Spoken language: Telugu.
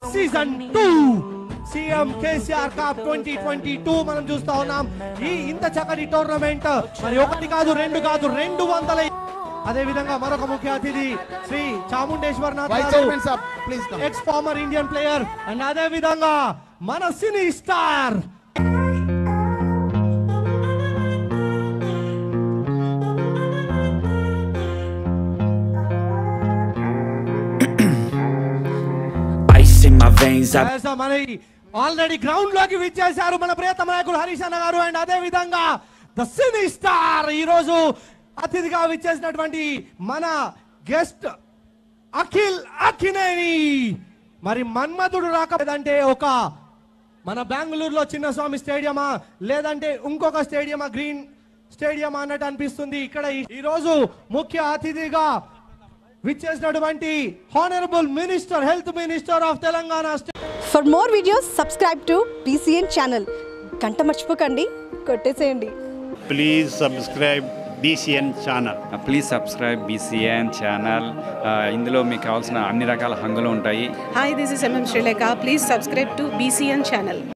Season two CM KCR cup twenty twenty two మనం చూస్తా ఉన్నాం ఈ ఇంత చక్కటి టోర్నమెంట్ మరి ఒకటి కాదు రెండు కాదు రెండు వందల అదే విధంగా మరొక ముఖ్య అతిథి శ్రీ చాముండేశ్వర్ నాథ్ వైస్ చైర్మన్ సాబ్ please come ex former Indian player and అదే విధంగా మన cine star Ice in my veins, I Yes, మన ఆల్రెడీ గ్రౌండ్ లోకి విచ్చేశారు మన ప్రియతమ నాయకుడు హరీష్ అన్న గారు అండ్ అదే విధంగా ద సినీ స్టార్ ఈ రోజు అతిథిగా విచ్చేసినటువంటి మన గెస్ట్ అఖిల్ అఖినేని మరి మన్మధుడు రాకపోదంటే ఒక మన బెంగళూరులో చిన్నస్వామి స్టేడియమా లేదంటే ఇంకొక స్టేడియమా గ్రీన్ స్టేడియం అన్నట్టు అనిపిస్తుంది ఇక్కడ ఈ- ఈ రోజు ముఖ్య అతిథిగా విచ్చేసినటువంటి honourable minister health minister of Telangana for more videos subscribe to BCN channel గంట మర్చిపోకండి కొట్టేసేయండి please subscribe BCN channel. Please subscribe BCN channel ఇందులో మీకు కావాల్సిన అన్ని రకాల హంగులు ఉంటాయి Hi, this is MM Sri Lanka. Please subscribe to BCN channel.